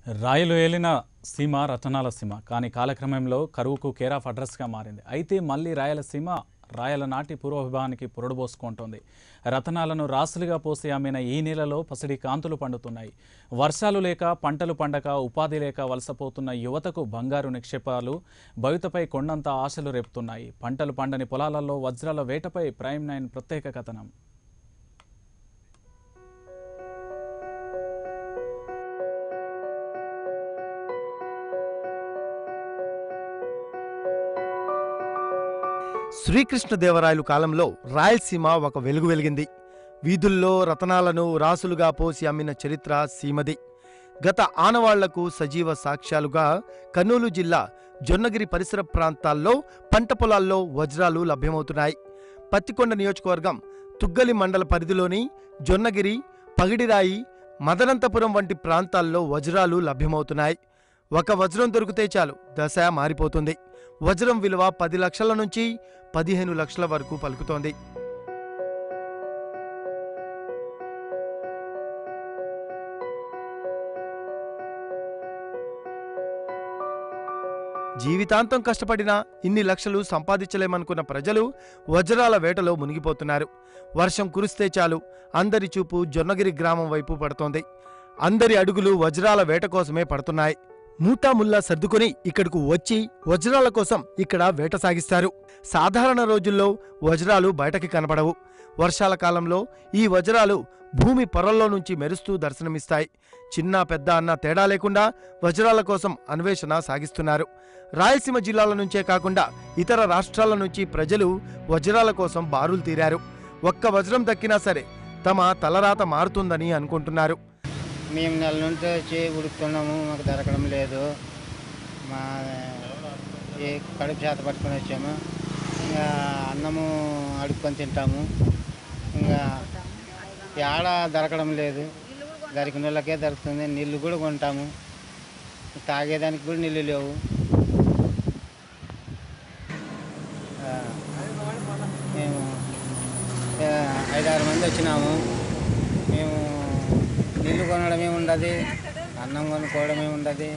రాయలు ఏలిన సీమ రతనాల సీమ కానీ కాలక్రమంలో కరువుకు కేర్ ఆఫ్ అడ్రస్గా మారింది అయితే మళ్ళీ రాయలసీమ రాయల నాటి పూర్వవిభాగానికి పురడుబోసుకుంటోంది రతనాలను రాసులుగా పోసి అమ్మిన ఈ నెలలో పసిడి కాంతులు పండుతున్నాయి వర్షాలు లేక పంటలు పండక ఉపాధి లేక వలసపోతున్న యువతకు బంగారు నిక్షేపాలు భవితపై కొండంత ఆశలు రేపుతున్నాయి పంటలు పండని పొలాలలో వజ్రాల వేటపై ప్రైమ్ నైన్ ప్రత్యేక కథనం శ్రీకృష్ణదేవరాయలు కాలంలో రాయలసీమ ఒక వెలుగు వెలిగింది వీధుల్లో రతనాలను రాసులుగా పోసి అమ్మిన చరిత్ర సీమది గత ఆనవాళ్లకు సజీవ సాక్ష్యాలుగా కర్నూలు జిల్లా జొన్నగిరి పరిసర ప్రాంతాల్లో పంట పొలాల్లో వజ్రాలు లభ్యమవుతున్నాయి పత్తికొండ నియోజకవర్గం తుగ్గలి మండల పరిధిలోని జొన్నగిరి పగిడిరాయి మదనంతపురం వంటి ప్రాంతాల్లో వజ్రాలు లభ్యమవుతున్నాయి ఒక వజ్రం దొరికితే చాలు దశ మారిపోతుంది వజ్రం విలువ పది లక్షల నుంచి పదిహేను లక్షల వరకు పలుకుతోంది జీవితాంతం కష్టపడినా ఇన్ని లక్షలు సంపాదించలేమనుకున్న ప్రజలు వజ్రాల వేటలో మునిగిపోతున్నారు వర్షం కురిస్తే చాలు అందరి చూపు జొన్నగిరి గ్రామం వైపు పడుతోంది అందరి అడుగులు వజ్రాల వేట కోసమే పడుతున్నాయి మూటా ముల్లా సర్దుకొని ఇక్కడకు వచ్చి వజ్రాల కోసం ఇక్కడ వేట సాగిస్తారు సాధారణ రోజుల్లో వజ్రాలు బయటకి కనబడవు వర్షాల కాలంలో ఈ వజ్రాలు భూమి పొరల్లో నుంచి మెరుస్తూ దర్శనమిస్తాయి చిన్న పెద్ద అన్న తేడా లేకుండా వజ్రాల కోసం అన్వేషణ సాగిస్తున్నారు రాయలసీమ జిల్లాల నుంచే కాకుండా ఇతర రాష్ట్రాల నుంచి ప్రజలు వజ్రాల కోసం బారులు తీరారు ఒక్క వజ్రం దక్కినా సరే తమ తలరాత మారుతుందని అనుకుంటున్నారు మేము నెల నుంచి వచ్చి ఉడుకుతున్నాము మాకు దొరకడం లేదు మా ఏ కడుపు చేత పట్టుకొని వచ్చాము ఇంకా అన్నము అడుక్కొని తింటాము ఇంకా ఏడ దొరకడం లేదు దొరికిన వాళ్ళకే దొరుకుతుంది నీళ్ళు కూడా కొంటాము తాగేదానికి కూడా నీళ్ళు లేవు ఆ, మేము ఆ, ఐదారు మంది వచ్చినాము మేము నీళ్ళు కొనడమే ఉండదు అన్నం కొనుక్కోవడమే ఉండదు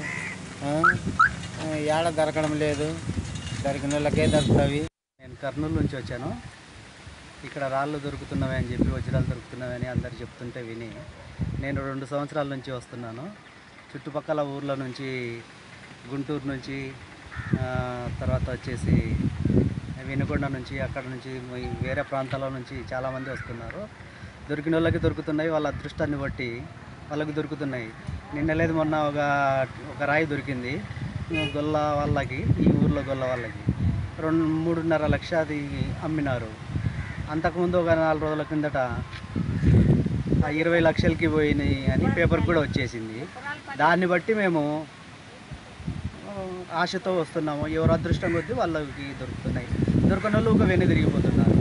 ఏడ దొరకడం లేదు దొరికిన వాళ్ళకే దొరుకుతాయి నేను కర్నూలు నుంచి వచ్చాను ఇక్కడ రాళ్ళు దొరుకుతున్నవి అని చెప్పి వజ్రాలు దొరుకుతున్నవి అని అందరు చెప్తుంటే విని నేను రెండు సంవత్సరాల నుంచి వస్తున్నాను చుట్టుపక్కల ఊర్ల నుంచి గుంటూరు నుంచి ఆ, తర్వాత వచ్చేసి వినుకొండ నుంచి అక్కడ నుంచి ఈ వేరే ప్రాంతాల నుంచి చాలామంది వస్తున్నారు దొరికిన వాళ్ళకి దొరుకుతున్నాయి వాళ్ళ అదృష్టాన్ని బట్టి వాళ్ళకి దొరుకుతున్నాయి నిన్న లేదు మొన్న ఒక ఒక రాయి దొరికింది గొల్ల వాళ్ళకి ఈ ఊర్లో గొల్ల వాళ్ళకి రెండు మూడున్నర లక్ష అది అమ్మినారు అంతకుముందు ఒక నాలుగు రోజుల కిందట ఆ ఇరవై లక్షలకి పోయినాయి అని పేపర్ కూడా వచ్చేసింది దాన్ని బట్టి మేము ఆ, ఆశతో వస్తున్నాము ఎవరు అదృష్టం కొద్దీ వాళ్ళకి దొరుకుతున్నాయి దొరకని వాళ్ళు ఒక వెన్ను తిరిగిపోతున్నారు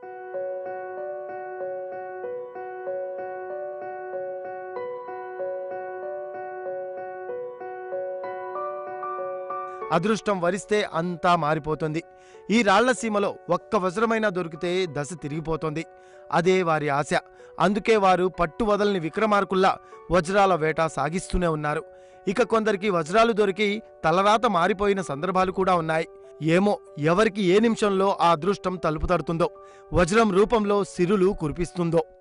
అదృష్టం వరిస్తే అంతా మారిపోతుంది ఈ రాళ్ల సీమలో ఒక్క వజ్రమైనా దొరికితే దశ తిరిగిపోతుంది అదే వారి ఆశ అందుకే వారు పట్టు వదలని విక్రమార్కుల్లా వజ్రాల వేట సాగిస్తూనే ఉన్నారు ఇక కొందరికి వజ్రాలు దొరికి తలరాత మారిపోయిన సందర్భాలు కూడా ఉన్నాయి ఏమో ఎవరికి ఏ నిమిషంలో ఆ అదృష్టం తలుపు తడుతుందో వజ్రం రూపంలో సిరులు కురిపిస్తుందో